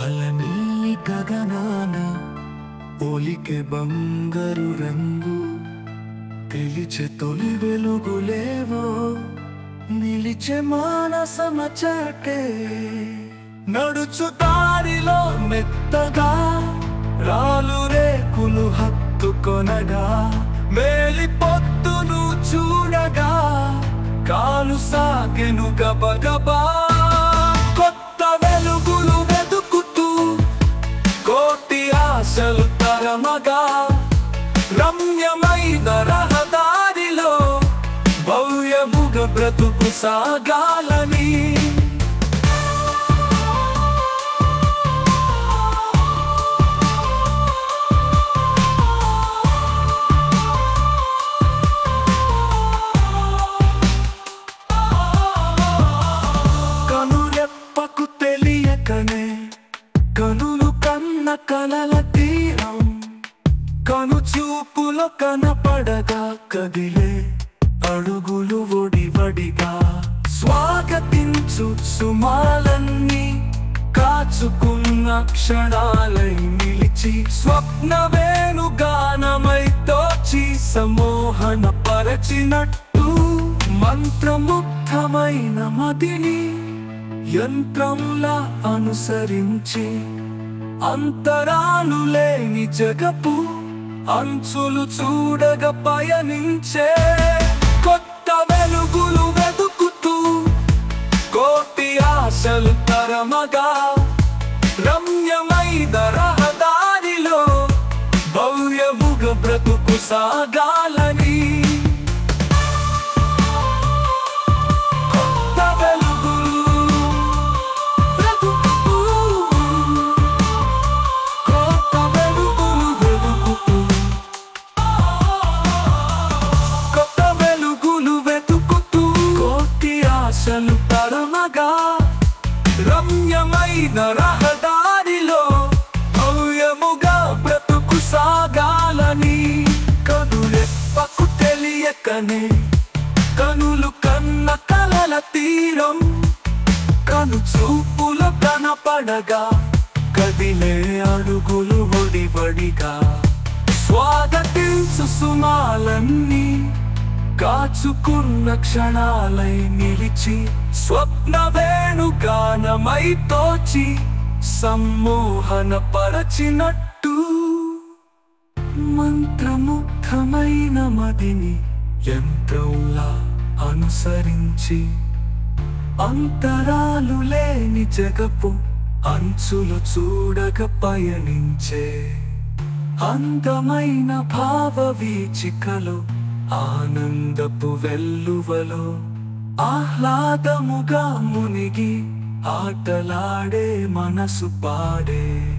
పాలనీ గగనాన ఒలికే బంగారు రంగు పిలిచే తొలి వెలుగులేవో నిలిచే మానసమ చాటే నడుచు దారిలో మెత్తగా రాలు రేకులు హత్తుకొనగా మేలి పొత్తును చూడగా కాలు సాగెను గబగబా కొత్త వెలుగులు వెతుకుతూ కోటి ఆశలు తరమగా రమ్యమైన రహదారిలో భవ్యముగ బ్రతుకు సాగాలని కనురెప్పకు తెలియకనే కనులు కన్న కలల తీరం కను చూపులో కనపడగా కదిలే అడుగులు ఒడివడిగా స్వాగతించు సుమాలన్నీ కాచుకున్న క్షణాలై నిలిచి స్వప్న వేణుగానమై తోచి సమోహన పరచినట్టు మంత్రముగ్ధమైన మదిని యంత్రంలా అనుసరించి అంతరాలు లేని జగపు అంచులు చూడగ పయనించే కొత్త వెలుగులు వెతుకుతూ కోటి ఆశలు తరమగా రమ్యమైన రహదారిలో భవ్యముగ బ్రతుకు సాగాలని కొత్త వెలుగులు వెతుకుతూ కొత్త వెలుగులు వెతుకుతూ కొత్త వెలుగులు వెతుకుతూ కోటి ఆశలు తరమగా రమ్యమైన రహదారిలో భవ్యముగా బ్రతుకు సాగాలని కనులెప్పకు తెలియకనే కనులు కన్న కలల తీరం కను చూపుల కనపడగా కదిలే అడుగులు ఒడివడిగా స్వాగతించు సుమాలన్నీ కాచుకున్న క్షణాలై నిలిచి స్వప్న వేణుగానమై తోచి సమ్మోహన పరచినట్టు మంత్రముగ్ధమైన మదిని యంత్రంలా అనుసరించి అంతరాలు లేని జగపు అంచులు చూడక పయనించే అందమైన భావ వీచికలో ఆనందపు వెల్లువలో ఆహ్లాదముగా మునిగి ఆటలాడే మనసు పాడే